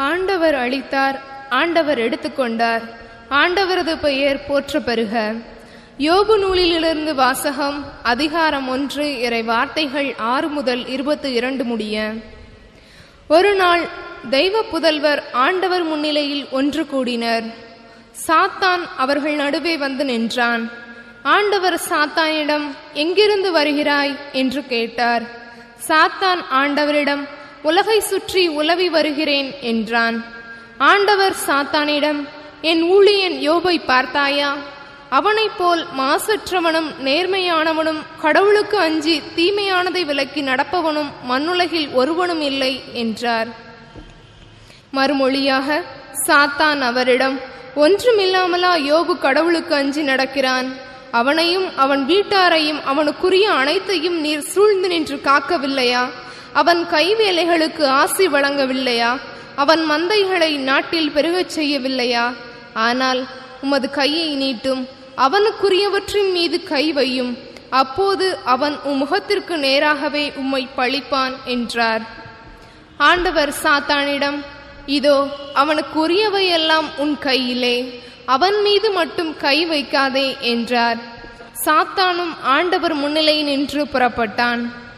ஆண்டவர் அளித்தார் ஆண்டவர் எடுத்துக்கொண்டார் ஆண்டவரது பெயர் போற்ற பெறுக யோபு நூலிலிருந்து வாசகம் அதிகாரம் ஒன்று இறை வார்த்தைகள் ஆறு முதல் இருபத்தி இரண்டு முடிய ஒரு நாள் தெய்வ புதல்வர் ஆண்டவர் முன்னிலையில் ஒன்று கூடினர் சாத்தான் அவர்கள் நடுவே வந்து நின்றான் ஆண்டவர் சாத்தானிடம் எங்கிருந்து வருகிறாய் என்று கேட்டார் சாத்தான் ஆண்டவரிடம் உலகை சுற்றி உலவி வருகிறேன் என்றான் ஆண்டவர் சாத்தானிடம் என் ஊழியன் யோபை பார்த்தாயா அவனைப் போல் மாசற்றவனும் நேர்மையானவனும் கடவுளுக்கு அஞ்சி தீமையானதை விலக்கி நடப்பவனும் மண்ணுலகில் ஒருவனும் இல்லை என்றார் மறுமொழியாக சாத்தான் அவரிடம் ஒன்றுமில்லாமலா யோபு கடவுளுக்கு அஞ்சி நடக்கிறான் அவனையும் அவன் வீட்டாரையும் அவனுக்குரிய அனைத்தையும் நீர் சூழ்ந்து நின்று காக்கவில்லையா அவன் கைவேலைகளுக்கு ஆசி வழங்கவில்லையா அவன் மந்தைகளை நாட்டில் பெருகச் செய்யவில்லையா ஆனால் உமது கையை நீட்டும் அவனுக்குரியவற்றின் மீது கை வையும் அப்போது அவன் உம் முகத்திற்கு நேராகவே உம்மை பழிப்பான் என்றார் ஆண்டவர் சாத்தானிடம் இதோ அவனுக்குரியவையெல்லாம் உன் கையிலே அவன் மீது மட்டும் கை வைக்காதே என்றார் சாத்தானும் ஆண்டவர் முன்னிலை நின்று புறப்பட்டான்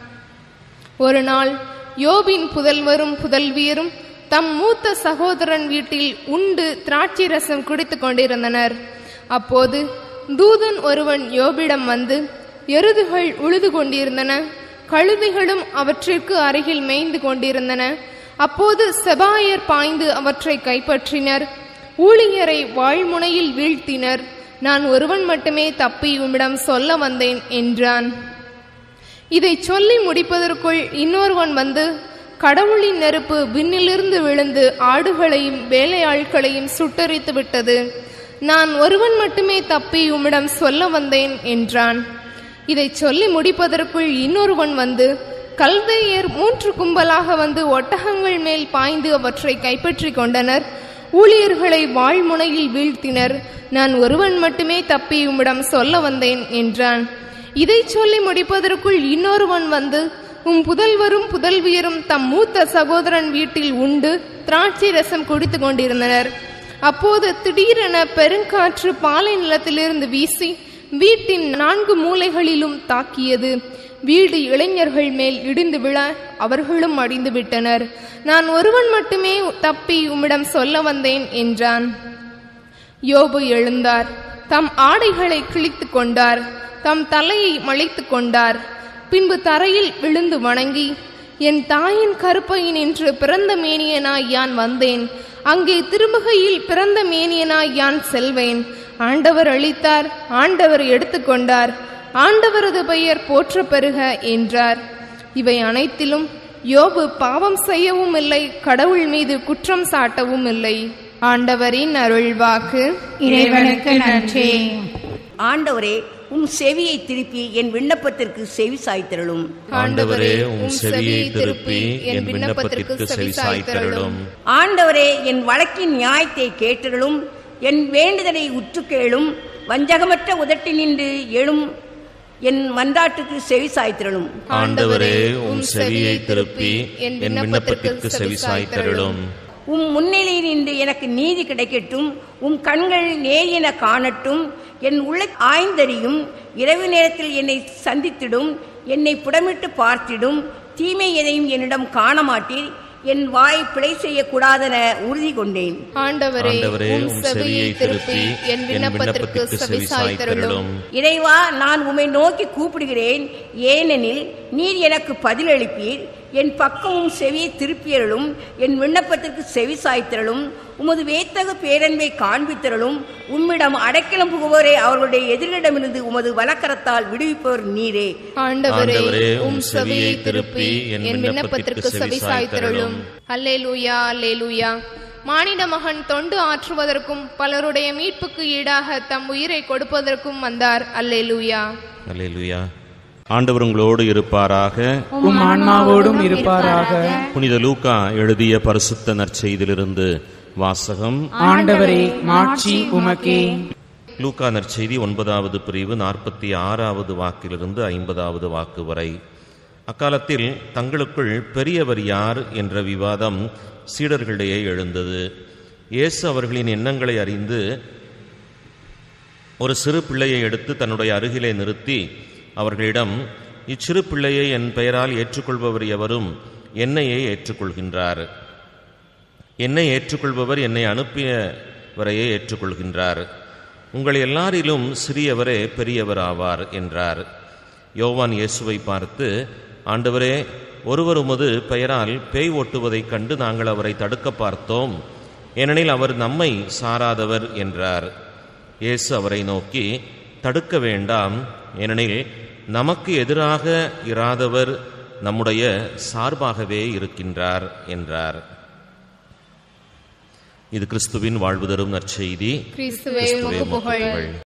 ஒரு நாள் யோபின் புதல்வரும் புதல்வியரும் தம் மூத்த சகோதரன் வீட்டில் உண்டு திராட்சை ரசம் குடித்துக் கொண்டிருந்தனர் அப்போது தூதன் ஒருவன் யோபிடம் வந்து எருதுகள் உழுது கொண்டிருந்தன கழுதைகளும் அவற்றிற்கு அருகில் மேய்ந்து கொண்டிருந்தன அப்போது செபாயர் பாய்ந்து அவற்றை கைப்பற்றினர் ஊழியரை வாழ்முனையில் வீழ்த்தினர் நான் ஒருவன் மட்டுமே தப்பி உம்மிடம் சொல்ல வந்தேன் என்றான் இதை சொல்லி முடிப்பதற்குள் இன்னொருவன் வந்து கடவுளின் நெருப்பு விண்ணிலிருந்து விழுந்து ஆடுகளையும் வேலையாட்களையும் சுட்டரித்து விட்டது நான் ஒருவன் மட்டுமே தப்பி உம்மிடம் சொல்ல வந்தேன் என்றான் இதை சொல்லி முடிப்பதற்குள் இன்னொருவன் வந்து கல்தையர் மூன்று கும்பலாக வந்து ஒட்டகங்கள் மேல் பாய்ந்து அவற்றை கைப்பற்றி கொண்டனர் ஊழியர்களை வாழ்முனையில் வீழ்த்தினர் நான் ஒருவன் மட்டுமே தப்பி உம்மிடம் சொல்ல வந்தேன் என்றான் இதை சொல்லி முடிப்பதற்குள் இன்னொருவன் வந்து உம் புதல்வரும் புதல்வியரும் தம் மூத்த சகோதரன் வீட்டில் உண்டு திராட்சை ரசம் குடித்து கொண்டிருந்தனர் அப்போது திடீரென பெருங்காற்று பாலை நிலத்திலிருந்து வீசி வீட்டின் நான்கு மூலைகளிலும் தாக்கியது வீடு இளைஞர்கள் மேல் இடிந்து விழ அவர்களும் அடிந்து விட்டனர் நான் ஒருவன் மட்டுமே தப்பி உம்மிடம் சொல்ல வந்தேன் என்றான் யோபு எழுந்தார் தம் ஆடைகளை கிழித்து கொண்டார் தம் தலையை மலைத்து கொண்டார் பின்பு தரையில் விழுந்து வணங்கி என் தாயின் கருப்பையினின்று பிறந்த மேனியனாய் யான் வந்தேன் அங்கே திருமுகையில் பிறந்த மேனியனாய் யான் செல்வேன் ஆண்டவர் அளித்தார் ஆண்டவர் எடுத்துக்கொண்டார் ஆண்டவரது பெயர் போற்ற பெறுக என்றார் இவை அனைத்திலும் யோபு பாவம் செய்யவும் இல்லை கடவுள் மீது குற்றம் சாட்டவும் இல்லை ஆண்டவரின் அருள்வாக்கு இறைவனுக்கு நன்றி ஆண்டவரே உம் செவியை திருப்பி என் விண்ணப்பத்திற்கு செவி சாய்த்திரளும் ஆண்டவரே உம் செவியை திருப்பி என் விண்ணப்பத்திற்கு செவி சாய்த்தருளும் ஆண்டவரே என் வழக்கின் நியாயத்தை கேட்டருளும் என் வேண்டுதலை உற்று கேளும் வஞ்சகமற்ற உதட்டினின்று எழும் என் மன்றாட்டுக்கு செவி சாய்த்திரளும் ஆண்டவரே உம் செவியை திருப்பி என் விண்ணப்பத்திற்கு செவி சாய்த்தருளும் உம் முன்னிலையில் நின்று எனக்கு நீதி கிடைக்கட்டும் உம் கண்கள் நேரியென காணட்டும் என் உள்ள ஆய்ந்தறியும் இரவு நேரத்தில் என்னை சந்தித்திடும் என்னை புடமிட்டு பார்த்திடும் தீமை எதையும் என்னிடம் காண மாட்டீர் என் வாய் பிழை செய்யக்கூடாதென உறுதி கொண்டேன் ஆண்டவரே ஆண்டவரே உம் செவியை திருப்பி என் விண்ணப்பத்திற்கு செவி சாய்த்தருளும் இறைவா நான் உம்மை நோக்கி கூப்பிடுகிறேன் ஏனெனில் நீர் எனக்கு பதிலளிப்பீர் என் பக்கமும் செவியை திருப்பியருளும் என் விண்ணப்பத்திற்கு செவி சாய்த்திரளும் உமது வேத்தகு பேரன்பை காண்பித்திரளும் உம்மிடம் அடைக்கலம் புகுவோரே அவர்களுடைய எதிரிடமிருந்து உமது வலக்கரத்தால் விடுவிப்பவர் நீரே ஆண்டவரே ஆண்டவரே, உம் செவியை திருப்பி என் விண்ணப்பத்திற்கு செவி சாய்த்தருளும் அல்லேலூயா அல்லேலூயா மானிட மகன் தொண்டு ஆற்றுவதற்கும் பலருடைய மீட்புக்கு ஈடாக தம் உயிரை கொடுப்பதற்கும் வந்தார் அல்லேலூயா அல்லேலூயா ஆண்டவர் உங்களோடு இருப்பாராக உம் ஆன்மாவோடும் இருப்பாராக புனித லூக்கா எழுதிய பரிசுத்த நற்செய்தியிலிருந்து வாசகம் ஆண்டவரே மாட்சி உமக்கே லூக்கா நற்செய்தி ஒன்பதாவது பிரிவு நாற்பத்தி ஆறாவது வாக்கிலிருந்து ஐம்பதாவது வாக்கு வரை அக்காலத்தில் தங்களுக்குள் பெரியவர் யார் என்ற விவாதம் சீடர்களிடையே எழுந்தது இயேசு அவர்களின் எண்ணங்களை அறிந்து ஒரு சிறு பிள்ளையை எடுத்து தன்னுடைய அருகிலே நிறுத்தி அவர்களிடம் இச்சிறு பிள்ளையை என் பெயரால் ஏற்றுக்கொள்பவர் எவரும் என்னையே ஏற்றுக்கொள்கின்றார் என்னை ஏற்றுக்கொள்பவர் என்னை அனுப்பியவரையே ஏற்றுக்கொள்கின்றார் உங்கள் எல்லாரிலும் சிறியவரே பெரியவர் ஆவார் என்றார் யோவான் இயேசுவை பார்த்து ஆண்டவரே ஒருவர் உமது பெயரால் பேய் ஓட்டுவதைக் கண்டு நாங்கள் அவரை தடுக்க பார்த்தோம் ஏனெனில் அவர் நம்மை சாராதவர் என்றார் இயேசு அவரை நோக்கி தடுக்க வேண்டாம் ஏனெனில் நமக்கு எதிராக இராதவர் நம்முடைய சார்பாகவே இருக்கின்றார் என்றார் இது கிறிஸ்துவின் வாழ்வு தரும் நற்செய்தி கிறிஸ்துவே உமக்கு புகழ்